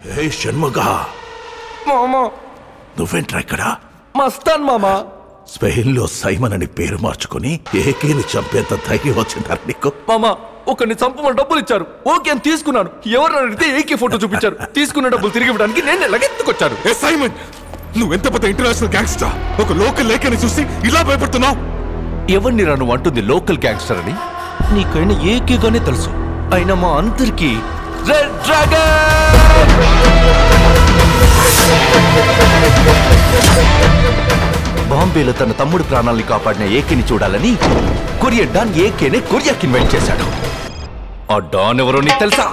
ఏ షణ్ముగా మామా నువ్వేంట్రా ఇక్కడ మస్తాన్ మామా స్పెయిన్ లో సైమన్ అని పేరు మార్చుకుని ఏకేని చంపేంత ధైర్యం వచ్చిందా నీకు మామా ఒకరిని చంపమని డబ్బులు ఇచ్చారు ఓకే అని తీసుకున్నాను ఎవరు అడిగితే ఏకే ఫోటో చూపించారు తీసుకున్న డబ్బులు తిరిగి ఇవ్వడానికి నేను లగెత్తుకొచ్చాను ఏ సైమన్ నువ్వెంత పెద్ద ఇంటర్నేషనల్ గ్యాంగ్స్టర్ ఒక లోకల్ లేఖని చూసి ఇలా భయపడుతున్నావు ఎవరిని నువ్వు అంటుంది లోకల్ గ్యాంగ్స్టర్ అని నీకైనా ఏకేగానే తెలుసు అయినా మా అందరికి రెడ్ డ్రాగన్ బాంబేలో తన తమ్ముడి ప్రాణాల్ని కాపాడిన ఏకేని చూడాలని కొరియన్ డాన్ ఏకేనే కొరియాకి ఇన్వైట్ చేశాడు ఆ డాన్ ఎవరో నీకు తెలుసా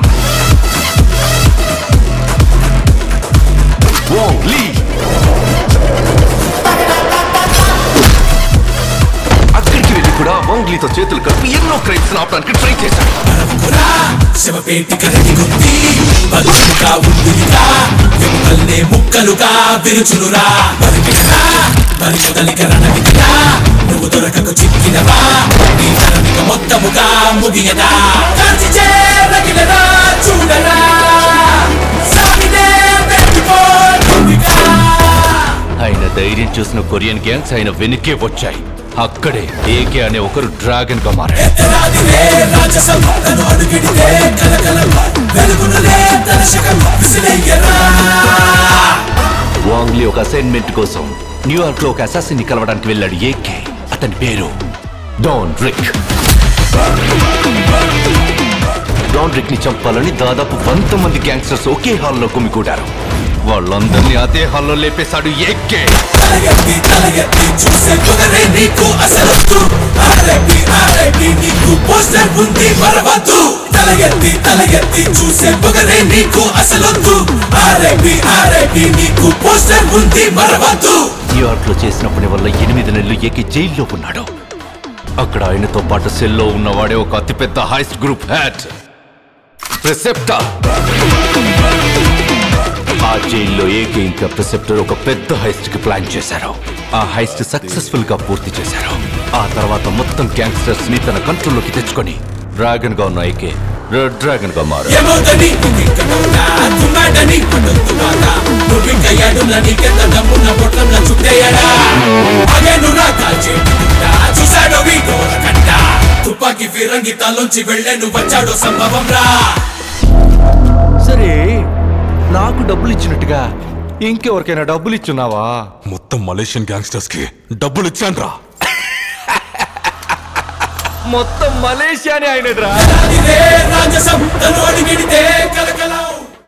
ఓ లీ అక్కడికి వెళ్ళి కూడా వాంగ్లీతో చేతులు కలిపి ఎన్నో క్రైమ్స్ ఆపడానికి ట్రై చేశాడు శవపేటి కరటి గుత్తి బతుకుగా ఉందిగా ఎముకల్నే ముక్కలుగా విరుచునురా బరికినరా మరి మొదలిక రణవిధిరా నువ్వు దొరకకు చిక్కినవా నీ తరమిక మొత్తముగా ముగియదా కాల్చి చేరగిలరా చూడరా సాగినే వెతిపో నువ్విగా ఆయన ధైర్యం చూసిన కొరియన్ గ్యాంగ్స్ ఆయన వెనుకే వచ్చాయి అక్కడే ఏకే అనే ఒకరు డ్రాగన్ గా మారాడు ఎత్తరాదిలే రాజసం తను అడుగిడితే కలకలం వెలుగునులే దర్శకం విసిలయ్యరా వాంగ్లీ ఒక అసైన్మెంట్ కోసం న్యూయార్క్ లో ఒక అసాసిన్ ని కలవడానికి వెళ్ళాడు ఏకే అతని పేరు డాన్ రిక్ డాన్ రిక్ ని చంపాలని దాదాపు వంద మంది గ్యాంగ్స్టర్స్ ఒకే హాల్లో గుమికూడారు వాళ్ళందరినీ అదే హాల్లో లేపేశాడు ఏకే తల ఎత్తి తల ఎత్తి చూసే పొగరే నీకు అసలొద్దు ఆర్ఐపి ఆర్ఐపి నీకు పోస్టర్ ఉంది మరవద్దు తల ఎత్తి తల ఎత్తి చూసే పొగరే నీకు అసలొద్దు ఆర్ఐపి ఆర్ఐపి నీకు పోస్టర్ ఉంది మరవద్దు న్యూయార్క్ లో చేసిన పని వల్ల ఎనిమిది నెలలు ఏకి జైల్లో ఉన్నాడు అక్కడ ఆయనతో పాటు సెల్లో ఉన్నవాడే ఒక అతిపెద్ద హైస్ట్ గ్రూప్ హ్యాట్ ప్రిసెప్టర్ ఆ జైల్లో ఏకే ఇంకా ప్రిసెప్టర్ ఒక పెద్ద హైస్ట్ కి ప్లాన్ చేశారు ఆ హైస్ట్ సక్సెస్ఫుల్ గా పూర్తి చేశారు ఆ తర్వాత మొత్తం గ్యాంగ్స్టర్స్ ని తన కంట్రోల్లోకి తెచ్చుకొని డ్రాగన్ గా ఉన్న ఏకే రెడ్ డ్రాగన్ గా మారు ఏమవుతుంది ఇంకనవునా తుమ్మాడని పండుతున్నాగా నువ్వింక ఏడున్న నీకెంత డబ్బున్న పొట్లంలో చుట్టేయడా అగేను రా కాల్చేట్టుకుంటా చూశాడో వీడోర కట్ట తుపాకీ ఫిరంగి తలోంచి వెళ్ళేను వచ్చాడో సంభవం రా సరే నాకు డబ్బులు ఇచ్చినట్టుగా ఇంకెవరికైనా డబ్బులు ఇచ్చున్నావా మొత్తం మలేషియన్ గ్యాంగ్స్టర్స్ కి డబ్బులు ఇచ్చాన్రా మొత్తం మలేషియానే అయినదిరా ఇదే రాజసం తను అడిగిడితే కలకల